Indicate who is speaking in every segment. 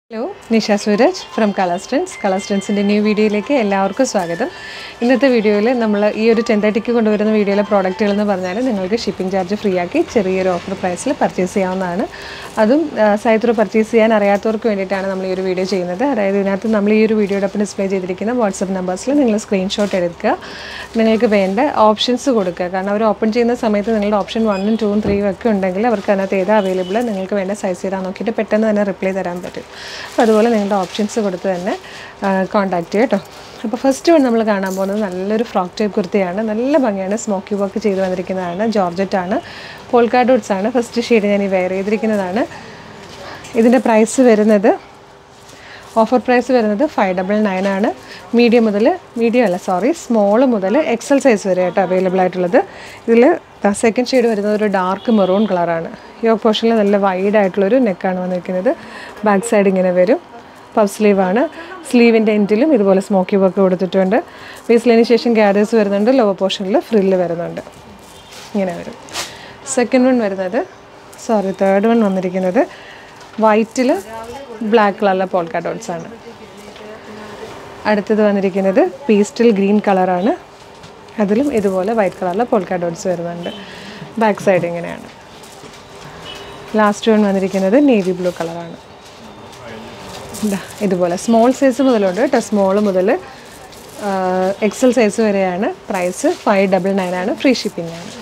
Speaker 1: hello Nisha Sooraj from colour strens colour സ്ട്രെൻസിൻ്റെ new വീഡിയോയിലേക്ക് എല്ലാവർക്കും സ്വാഗതം ഇന്നത്തെ വീഡിയോയിൽ നമ്മൾ ഈ ഒരു ടെൻ തേർട്ടിക്ക് കൊണ്ടുവരുന്ന വീഡിയോയിലെ പ്രോഡക്റ്റുകൾ എന്ന് പറഞ്ഞാൽ നിങ്ങൾക്ക് ഷിപ്പിംഗ് ചാർജ് ഫ്രീ ആക്കി ചെറിയൊരു ഓഫർ പ്രൈസിൽ പർച്ചേസ് ചെയ്യാവുന്നതാണ് അതും സൈറ്റ് ത്രൂ പർച്ചേസ് ചെയ്യാൻ അറിയാത്തവർക്ക് വേണ്ടിയിട്ടാണ് നമ്മൾ ഈ ഒരു വീഡിയോ ചെയ്യുന്നത് അതായത് ഇതിനകത്ത് നമ്മൾ ഈ ഒരു വീഡിയോടൊപ്പം ഡിസ്പ്ലേ ചെയ്തിരിക്കുന്ന വാട്സപ്പ് നമ്പേഴ്സിൽ നിങ്ങൾ സ്ക്രീൻഷോട്ട് എടുക്കുക നിങ്ങൾക്ക് വേണ്ട ഓപ്ഷൻസ് കൊടുക്കുക കാരണം അവർ ഓപ്പൺ ചെയ്യുന്ന സമയത്ത് നിങ്ങളുടെ ഓപ്ഷൻ വണ്ണും ടൂവും ത്രീയും ഒക്കെ ഉണ്ടെങ്കിൽ അവർക്ക് അതിനകത്ത് ഏതാ അവൈലബിൾ നിങ്ങൾക്ക് വേണ്ട സൈസ് ചെയ്താൽ നോക്കിയിട്ട് പെട്ടെന്ന് തന്നെ റിപ്ലൈ തരാൻ പറ്റും അപ്പോൾ അതുപോലെ നിങ്ങളുടെ ഓപ്ഷൻസ് കൊടുത്ത് തന്നെ കോൺടാക്റ്റ് ചെയ്യുക കേട്ടോ അപ്പോൾ ഫസ്റ്റ് വൺ നമ്മൾ കാണാൻ പോകുന്നത് നല്ലൊരു ഫ്രോക്ക് ടൈപ്പ് കുർത്തിയാണ് നല്ല ഭംഗിയാണ് സ്മോക്കി വർക്ക് ചെയ്ത് വന്നിരിക്കുന്നതാണ് ജോർജറ്റാണ് പോൾക്കാ ഡോട്ട്സ് ആണ് ഫസ്റ്റ് ഷെയ്ഡ് ഞാൻ ഈ വെയർ ചെയ്തിരിക്കുന്നതാണ് ഇതിൻ്റെ പ്രൈസ് വരുന്നത് ഓഫർ പ്രൈസ് വരുന്നത് ഫൈവ് ഡബിൾ നയൻ ആണ് മീഡിയം മുതൽ മീഡിയം അല്ല സോറി സ്മോൾ മുതൽ എക്സൽ സൈസ് വരെ ആയിട്ട് അവൈലബിൾ ആയിട്ടുള്ളത് ഇതിൽ സെക്കൻഡ് ഷെയ്ഡ് വരുന്നത് ഒരു ഡാർക്ക് മെറൂൺ കളറാണ് യോ പോർഷനിൽ നല്ല വൈഡ് ആയിട്ടുള്ളൊരു നെക്കാണ് വന്നിരിക്കുന്നത് ബാക്ക് സൈഡ് ഇങ്ങനെ വരും പഫ് സ്ലീവാണ് സ്ലീവിൻ്റെ എൻഡിലും ഇതുപോലെ സ്മോക്കി വർക്ക് കൊടുത്തിട്ടുണ്ട് വേസ്ലിന് ശേഷം ഗ്യാദേഴ്സ് വരുന്നുണ്ട് ലോവർ പോർഷനിൽ ഫ്രില്ല് വരുന്നുണ്ട് ഇങ്ങനെ വരും സെക്കൻഡ് വൺ വരുന്നത് സോറി തേർഡ് വൺ വന്നിരിക്കുന്നത് വൈറ്റിൽ ബ്ലാക്ക് കളറിലെ പോൾക്ക ഡോട്ട്സ് ആണ് അടുത്തത് വന്നിരിക്കുന്നത് പീസ്റ്റൽ ഗ്രീൻ കളറാണ് അതിലും ഇതുപോലെ വൈറ്റ് കളറിലെ പോൾക്ക ഡോട്ട്സ് വരുന്നുണ്ട് ബാക്ക് സൈഡ് ഇങ്ങനെയാണ് ലാസ്റ്റ് വൺ വന്നിരിക്കുന്നത് നേവി ബ്ലൂ കളറാണ് ഇതാ ഇതുപോലെ സ്മോൾ സൈസ് മുതലുണ്ട് കേട്ടോ സ്മോൾ മുതൽ എക്സൽ സൈസ് വരെയാണ് പ്രൈസ് ഫൈവ് ഡബിൾ നയൻ ആണ് ഫ്രീ ഷിപ്പിംഗ് ആണ്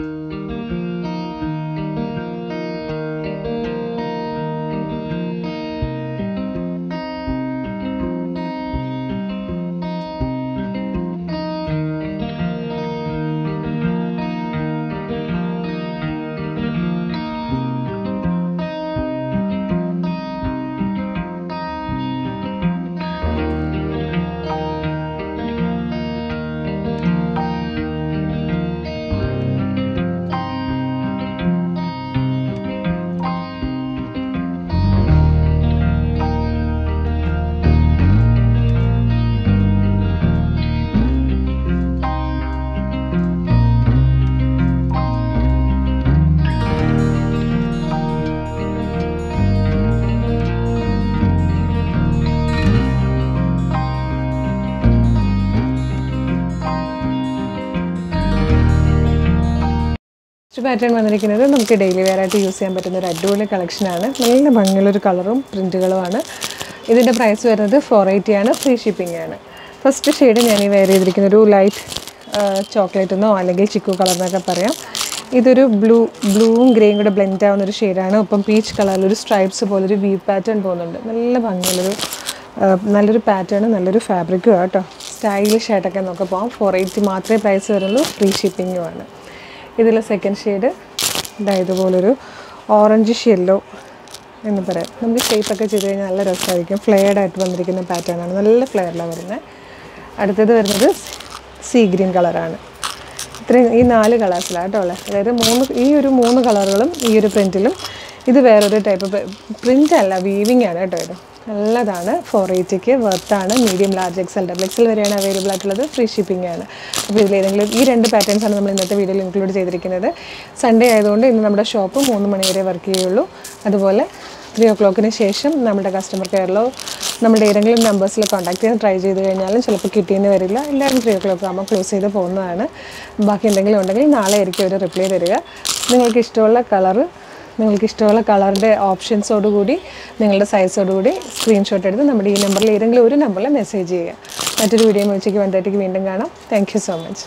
Speaker 1: നെക്സ്റ്റ് പാറ്റേൺ വന്നിരിക്കുന്നത് നമുക്ക് ഡെയിലി വെയർ ആയിട്ട് യൂസ് ചെയ്യാൻ പറ്റുന്ന ഒരു അടിപൊളി കളക്ഷനാണ് നല്ല ഭംഗിയുള്ളൊരു കളറും പ്രിൻറ്റുകളുമാണ് ഇതിൻ്റെ പ്രൈസ് വരുന്നത് ഫോർ എയ്റ്റി ആണ് ഫ്രീ ഷിപ്പിംഗ് ആണ് ഫസ്റ്റ് ഷെയ്ഡ് ഞാൻ ഈ വെയർ ചെയ്തിരിക്കുന്ന ഒരു ലൈറ്റ് ചോക്ലേറ്റ് എന്നോ അല്ലെങ്കിൽ ചിക്കു കളർ എന്നൊക്കെ പറയാം ഇതൊരു ബ്ലൂ ബ്ലൂവും ഗ്രേയും കൂടെ ബ്ലെൻഡ് ആവുന്ന ഒരു ഷെയ്ഡാണ് ഒപ്പം പീച്ച് കളറിൽ ഒരു സ്ട്രൈപ്സ് പോലെ ഒരു വി പാറ്റേൺ പോകുന്നുണ്ട് നല്ല ഭംഗിയുള്ളൊരു നല്ലൊരു പാറ്റേൺ നല്ലൊരു ഫാബ്രിക്കും കേട്ടോ സ്റ്റൈലിഷ് ആയിട്ടൊക്കെ നോക്കാം പോകാം ഫോർ എയ്റ്റി മാത്രമേ പ്രൈസ് വരുള്ളൂ ഫ്രീ ഷിപ്പിങ്ങുമാണ് ഇതിലെ സെക്കൻഡ് ഷെയ്ഡ് ഇതാ ഇതുപോലൊരു ഓറഞ്ച് യെല്ലോ എന്ന് പറയാം നമുക്ക് ഷേപ്പൊക്കെ ചെയ്ത് കഴിഞ്ഞാൽ നല്ല രസമായിരിക്കും ഫ്ലെയർഡ് ആയിട്ട് വന്നിരിക്കുന്ന പാറ്റേൺ ആണ് നല്ല ഫ്ലെയറിലാണ് വരുന്നത് അടുത്തത് വരുന്നത് സീ ഗ്രീൻ കളറാണ് ഇത്രയും ഈ നാല് കളേഴ്സിലാണ് കേട്ടോ ഉള്ളത് അതായത് മൂന്ന് ഈ ഒരു മൂന്ന് കളറുകളും ഈ ഒരു പ്രിൻറ്റിലും ഇത് വേറൊരു ടൈപ്പ് പ്രിൻ്റ് അല്ല വീവിങ് ആണ് കേട്ടോ ഇത് നല്ലതാണ് ഫോർ എയ്റ്റിക്ക് വർത്താണ് medium large XL double XL വരെയാണ് അവൈലബിൾ ആയിട്ടുള്ളത് ഫ്രീ ഷിപ്പിംഗ് ആണ് അപ്പോൾ ഇതിലേതെങ്കിലും ഈ രണ്ട് പാറ്റേൺസ് ആണ് നമ്മൾ ഇന്നത്തെ വീഡിയോയിൽ ഇൻക്ലൂഡ് ചെയ്തിരിക്കുന്നത് സൺഡേ ആയതുകൊണ്ട് ഇന്ന് നമ്മുടെ ഷോപ്പ് മൂന്ന് മണി വരെ വർക്ക് ചെയ്യുള്ളൂ അതുപോലെ ത്രീ ഓ ക്ലോക്കിന് ശേഷം നമ്മുടെ കസ്റ്റമർ കെയറിലോ നമ്മുടെ ഏതെങ്കിലും നമ്പേഴ്സിൽ കോൺടാക്ട് ചെയ്യാൻ ട്രൈ ചെയ്ത് കഴിഞ്ഞാലും ചിലപ്പോൾ കിട്ടിയെന്ന് വരില്ല എല്ലാവരും ത്രീ ഓ ക്ലോക്ക് ആകുമ്പോൾ ക്ലോസ് ചെയ്ത് പോകുന്നതാണ് ബാക്കി എന്തെങ്കിലും ഉണ്ടെങ്കിൽ നാളെ ആയിരിക്കും ഒരു റിപ്ലൈ തരിക നിങ്ങൾക്ക് ഇഷ്ടമുള്ള കളറ് നിങ്ങൾക്ക് ഇഷ്ടമുള്ള കളറിൻ്റെ ഓപ്ഷൻസോടുകൂടി നിങ്ങളുടെ സൈസോടുകൂടി സ്ക്രീൻഷോട്ട് എടുത്ത് നമ്മുടെ ഈ നമ്പറിൽ ഏതെങ്കിലും ഒരു നമ്പറിൽ മെസ്സേജ് ചെയ്യുക മറ്റൊരു വീഡിയോ ഉച്ചയ്ക്ക് വന്നിട്ടേക്ക് വീണ്ടും കാണാം താങ്ക് യു സോ മച്ച്